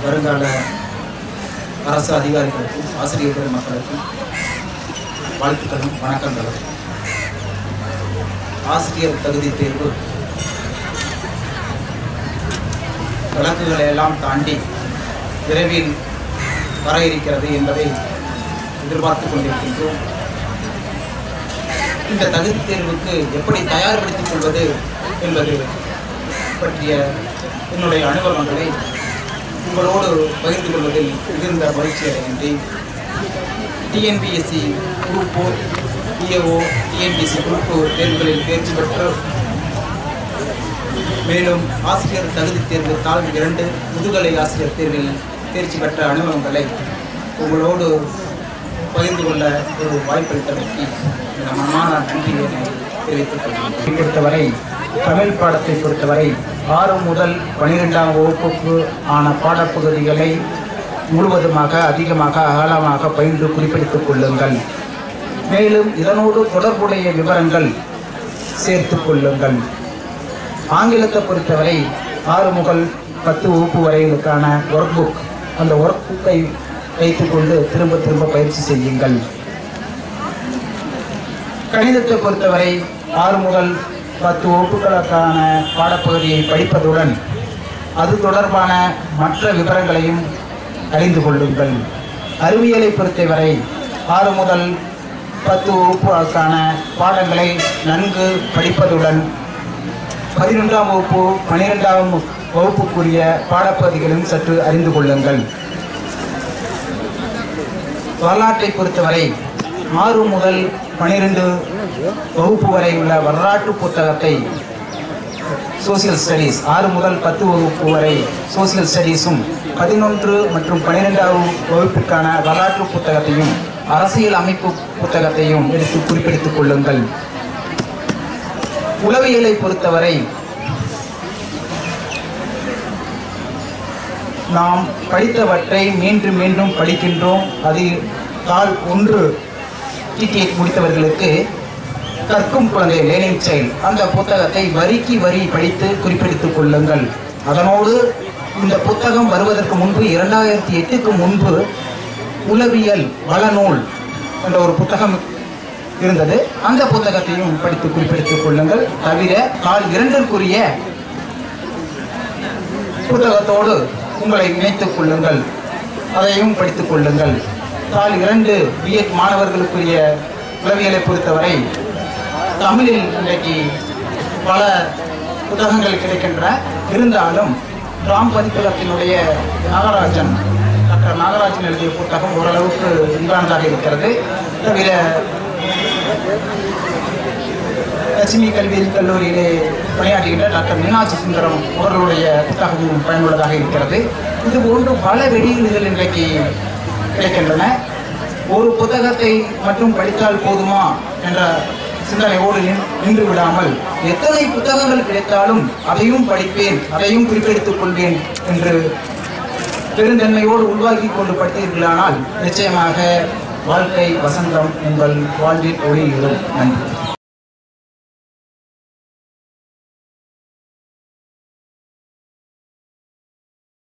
வருங்கால அரசு அதிகாரிகளுக்கும் ஆசிரியர் பெருமக்களுக்கும் வாழ்த்துக்களும் வணக்கங்களும் ஆசிரியர் தகுதி தேர்வு வழக்குகளை எல்லாம் தாண்டி விரைவில் வர இருக்கிறது என்பதை எதிர்பார்த்து கொண்டிருக்கின்றோம் இந்த தகுதி தேர்வுக்கு எப்படி தயார்படுத்திக் கொள்வது என்பது பற்றிய என்னுடைய அனுபவங்களை உங்களோடு பகிர்ந்து கொள்வதில் மிகுந்த மகிழ்ச்சி அடைகின்றேன் TNPSC group four DAO TNPSC group two தேர்வுகளில் தேர்ச்சி பெற்று மேலும் ஆசிரியர் தகுதி தேர்வு தாள் இரண்டு முதுகலை ஆசிரியர் தேர்வில் தேர்ச்சி பெற்ற அனுபவங்களை உங்களோடு பகிர்ந்து கொள்ள ஒரு வாய்ப்பளித்தமைக்கு இந்த மனமான நன்றியை தெரிவித்துக் கொள்கிறேன் பொறுத்தவரை தமிழ் பாடத்தை பொறுத்தவரை ஆறு முதல் பனிரெண்டாம் வகுப்புக்கு ஆன பாடப்பகுதிகளை முழுவதுமாக அதிகமாக அகலமாக பயின்று குறிப்பிட்டுக் கொள்ளுங்கள் மேலும் இதனோடு தொடர்புடைய விவரங்கள் சேர்த்துக் கொள்ளுங்கள் ஆங்கிலத்தை பொறுத்தவரை ஆறு முதல் பத்து வகுப்பு வரையிலுக்கான ஒர்க் புக் அந்த ஒர்க் புக்கை வைத்துக்கொண்டு திரும்ப திரும்ப பயிற்சி செய்யுங்கள் கணிதத்தை பொறுத்தவரை ஆறு முதல் பத்து வகுப்புகளுக்கான பாடப்பகுதியை படிப்பதுடன் அது தொடர்பான மற்ற விவரங்களையும் அறிந்து கொள்ளுங்கள் அறிவியலை பொறுத்தவரை ஆறு முதல் பத்து வகுப்புகளுக்கான பாடங்களை நன்கு படிப்பதுடன் பதினொன்றாம் வகுப்பு பனிரெண்டாம் வகுப்புக்குரிய பாடப்பகுதிகளும் சற்று அறிந்து கொள்ளுங்கள் வரலாற்றை பொறுத்தவரை ஆறு முதல் பனிரெண்டு வகுப்பு வரை உள்ள வரலாற்று புத்தகத்தை சோசியல் ஸ்டடீஸ் ஆறு முதல் பத்து வகுப்பு வரை சோசியல் ஸ்டடீஸும் பதினொன்று மற்றும் பன்னிரெண்டாவது வகுப்பிற்கான வரலாற்று புத்தகத்தையும் அரசியல் அமைப்பு புத்தகத்தையும் எடுத்து குறிப்பிடுத்துக் கொள்ளுங்கள் உளவியலை பொறுத்தவரை நாம் படித்தவற்றை மீண்டும் மீண்டும் படிக்கின்றோம் அது தாள் ஒன்று டிடிஎட் முடித்தவர்களுக்கு கற்கும் குழந்தை லேர்னிங் சைல்ட் அந்த புத்தகத்தை வரிக்கு வரி படித்து குறிப்பிடுத்துக் கொள்ளுங்கள் அதனோடு இந்த புத்தகம் வருவதற்கு முன்பு இரண்டாயிரத்தி எட்டுக்கு முன்பு உளவியல் வளநூல் என்ற ஒரு புத்தகம் இருந்தது அந்த புத்தகத்தையும் படித்து குறிப்பிடுத்துக் கொள்ளுங்கள் தவிர தாள் இரண்டிற்குரிய புத்தகத்தோடு உங்களை இணைத்துக் கொள்ளுங்கள் அதையும் படித்துக் கொள்ளுங்கள் தாள் இரண்டு பிஎட் மாணவர்களுக்குரிய உளவியலை பொறுத்தவரை தமிழில் இன்றைக்கு பல புத்தகங்கள் கிடைக்கின்றன இருந்தாலும் ராம் பதிப்பகத்தினுடைய நாகராஜன் டாக்டர் நாகராஜன் எழுதிய புத்தகம் ஓரளவுக்கு இன்பானதாக இருக்கிறது தவிர லட்சுமி கல்வி கல்லூரியிலே பணியாற்றுகின்ற டாக்டர் மீனாட்சி சுந்தரம் அவர்களுடைய புத்தகமும் பயனுள்ளதாக இருக்கிறது இது போன்று பல வெளியீடுகள் இன்றைக்கு கிடைக்கின்றன ஒரு புத்தகத்தை மட்டும் படித்தால் போதுமா என்ற சிந்தனையோடு நின்- நின்று விடாமல் எத்தனை புத்தகங்கள் கிடைத்தாலும் அதையும் படிப்பேன் அதையும் குறிப்பெடுத்துக் கொள்வேன் என்று பெருந்தன்மையோடு உள்வாங்கி கொண்டு படித்தீர்களானால் நிச்சயமாக வாழ்க்கை வசந்தம் உங்கள் வாழ்வில் ஒளியிடும் நன்றி